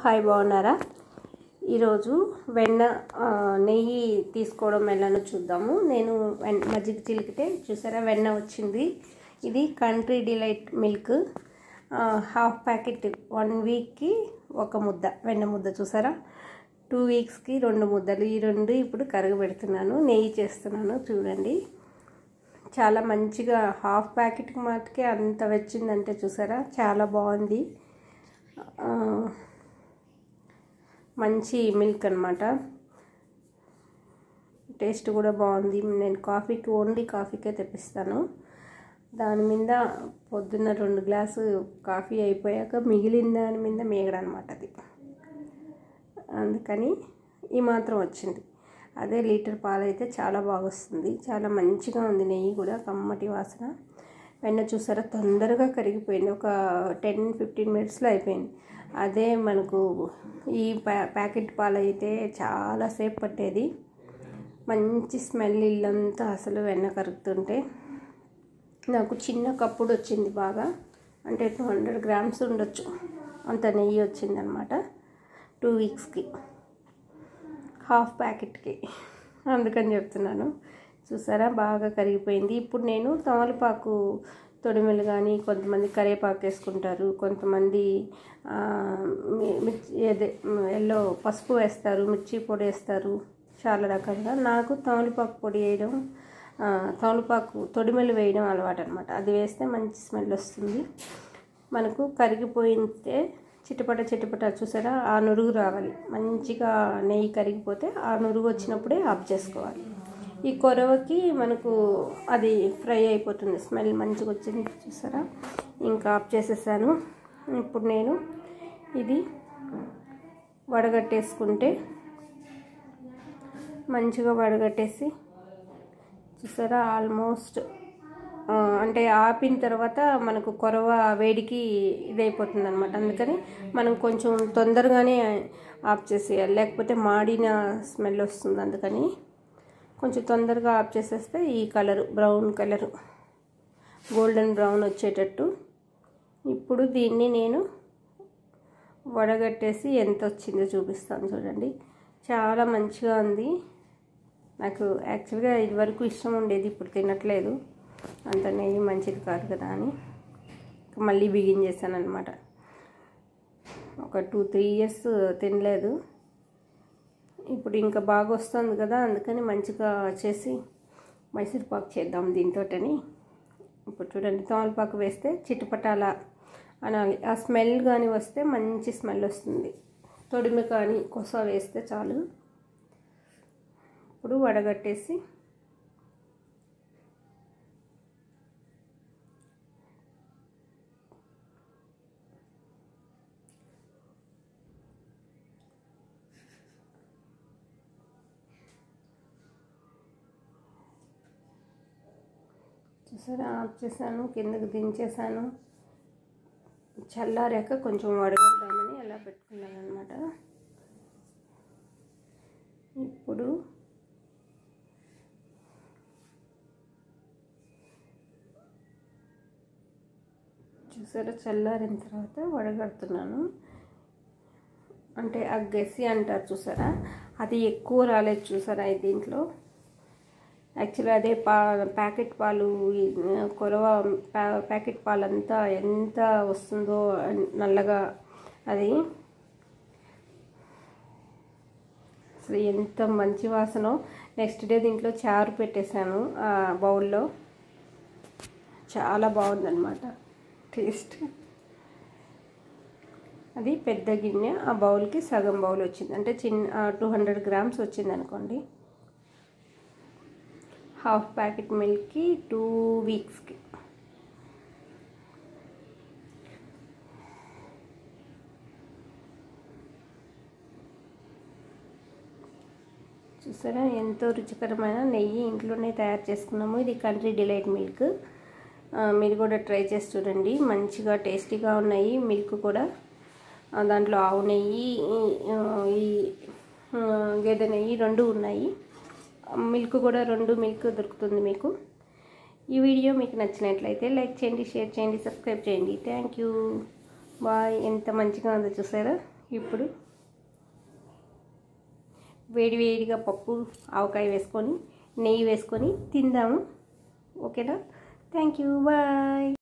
hi బాగున్నారా ఈరోజు వెన్న ఆ, నెయ్యి తీసుకోవడం ఎలానో చూద్దాము నేను వెన్- మజ్జిగ చిలికితే చూసారా వెన్న వచ్చింది ఇది కంట్రీ డిలైట్ మిల్క్ ఆ, హాఫ్ ప్యాకెట్ వన్ వీక్కి ఒక ముద్ద వెన్న ముద్ద చూసారా టూ వీక్స్కి రెండు ముద్దలు ఈ రెండు ఇప్పుడు కరగబెడుతున్నాను నెయ్యి చేస్తున్నాను చూడండి చాలా మంచిగా హాఫ్ ప్యాకెట్కి మాటకే అంత వచ్చిందంటే చూసారా చాలా బాగుంది ఆ, మంచి మిల్క్ అనమాట టేస్ట్ కూడా బాగుంది నేను కాఫీకి ఓన్లీ కాఫీకే తెప్పిస్తాను దాని మీద పొద్దున్న రెండు గ్లాసు కాఫీ అయిపోయాక మిగిలిన దాని మీద మేగడనమాట అది అందుకని ఈ మాత్రం వచ్చింది అదే లీటర్ పాలు అయితే చాలా బాగా వస్తుంది చాలా మంచిగా ఉంది నెయ్యి కూడా కమ్మటి వాసన వెన్న చూసారా తొందరగా కరిగిపోయింది ఒక టెన్ ఫిఫ్టీన్ మినిట్స్లో అయిపోయింది అదే మనకు ఈ ప్యా ప్యాకెట్ పాలు అయితే చాలాసేపు పట్టేది మంచి స్మెల్ ఇల్లంతా అసలు వెన్న కరుగుతుంటే నాకు చిన్న కప్పుడు వచ్చింది బాగా అంటే టూ హండ్రెడ్ గ్రామ్స్ ఉండొచ్చు అంత నెయ్యి వచ్చిందనమాట టూ వీక్స్కి హాఫ్ ప్యాకెట్కి అందుకని చెప్తున్నాను చూసారా బాగా కరిగిపోయింది ఇప్పుడు నేను తమలపాకు తొడిమెలు కానీ కొంతమంది కరివేపాకు వేసుకుంటారు కొంతమంది ఆ, మి- మిర్చి అదే ఎల్లో పసుపు వేస్తారు మిర్చి పొడి వేస్తారు చాలా రకాలుగా నాకు తమలపాకు పొడి వేయడం ఆ, తమలపాకు తొడిమెలు వేయడం అలవాటు అనమాట అది వేస్తే మంచి స్మెల్ వస్తుంది మనకు కరిగిపోయితే చిటపట చిటపట చూసారా ఆ నురుగు రావాలి మంచిగా నెయ్యి కరిగిపోతే ఆ నురుగు వచ్చినప్పుడే ఆఫ్ చేసుకోవాలి ఈ కొరవకి మనకు అది ఫ్రై అయిపోతుంది స్మెల్ మంచిగా వచ్చింది చూసారా ఇంకా ఆఫ్ చేసేసాను ఇప్పుడు నేను ఇది వడగట్టేసుకుంటే మంచిగా వడగట్టేసి చూసారా ఆల్మోస్ట్ ఆ, అంటే ఆపిన తర్వాత మనకు కొరవ వేడికి ఇదైపోతుంది అనమాట అందుకని మనం కొంచెం తొందరగానే ఆఫ్ చేసేయాలి లేకపోతే మాడిన స్మెల్ వస్తుంది అందుకని కొంచెం తొందరగా ఆఫ్ చేసేస్తే ఈ colour brown colour golden brown వచ్చేటట్టు ఇప్పుడు దీన్ని నేను వడగట్టేసి ఎంత వచ్చిందో చూపిస్తాను చూడండి చాలా మంచిగా ఉంది నాకు యాక్చువల్గా ఇదివరకు ఇష్టం ఉండేది ఇప్పుడు తినట్లేదు అంత నెయ్యి మంచిది కాదు కదా అని మళ్ళీ బిగిన్ చేశాను అనమాట ఒక టూ త్రీ ఇయర్స్ తినలేదు ఇప్పుడు ఇంకా బాగా వస్తుంది కదా అందుకని మంచిగా చేసి మైసూర్పాకు చేద్దాం దీంతోటని ఇప్పుడు చూడండి తమలపాకు వేస్తే చిటపటాల అనాలి ఆ స్మెల్ కానీ వస్తే మంచి స్మెల్ వస్తుంది తొడిమి కానీ కొస వేస్తే చాలు ఇప్పుడు వడగట్టేసి చూసారా ఆఫ్ చేశాను కిందకి దించేసాను చల్లారాక కొంచెం వడగడదామని అలా పెట్టుకున్నాను అనమాట ఇప్పుడు చూసారా చల్లారిన తర్వాత వడగడుతున్నాను అంటే ఆ గసి అంటారు చూసారా అది ఎక్కువ రాలేదు చూసారా ఇది దీంట్లో యాక్చువల్లీ అదే పా ప్యాకెట్ పాలు ఈ కొరవ ప్యా- ప్యాకెట్ పాలు అంతా ఎంత వస్తుందో నల్లగా అది అసలు ఎంత మంచి వాసనో నెక్స్ట్ డే దీంట్లో చారు పెట్టేశాను ఆ బౌల్లో చాలా బాగుందన్నమాట టేస్ట్ అది పెద్ద గిన్నె ఆ బౌల్కి సగం బౌల్ వచ్చింది అంటే చిన్న టూ హండ్రెడ్ గ్రామ్స్ వచ్చింది అనుకోండి హాఫ్ ప్యాకెట్ మిల్క్కి టూ వీక్స్కి చూసారా ఎంతో రుచికరమైన నెయ్యి ఇంట్లోనే తయారు చేసుకున్నాము ఇది కంట్రీ డిలైట్ మిల్క్ ఆ, మీరు కూడా ట్రై చేసి చూడండి మంచిగా టేస్టీగా ఉన్నాయి మిల్క్ కూడా ఆ, దాంట్లో ఆవు నెయ్యి ఈ- ఆ, ఈ ఆ, గేదె నెయ్యి రెండు ఉన్నాయి మిల్క్ కూడా రెండు మిల్క్ దొరుకుతుంది మీకు ఈ వీడియో మీకు నచ్చినట్లయితే లైక్ చేయండి షేర్ చేయండి సబ్స్క్రైబ్ చేయండి థ్యాంక్ యూ బాయ్ ఎంత మంచిగా ఉందో చూసారా ఇప్పుడు వేడి వేడిగా పప్పు ఆవకాయ వేసుకొని నెయ్యి వేసుకొని తిందాము ఓకేనా థ్యాంక్ యూ బాయ్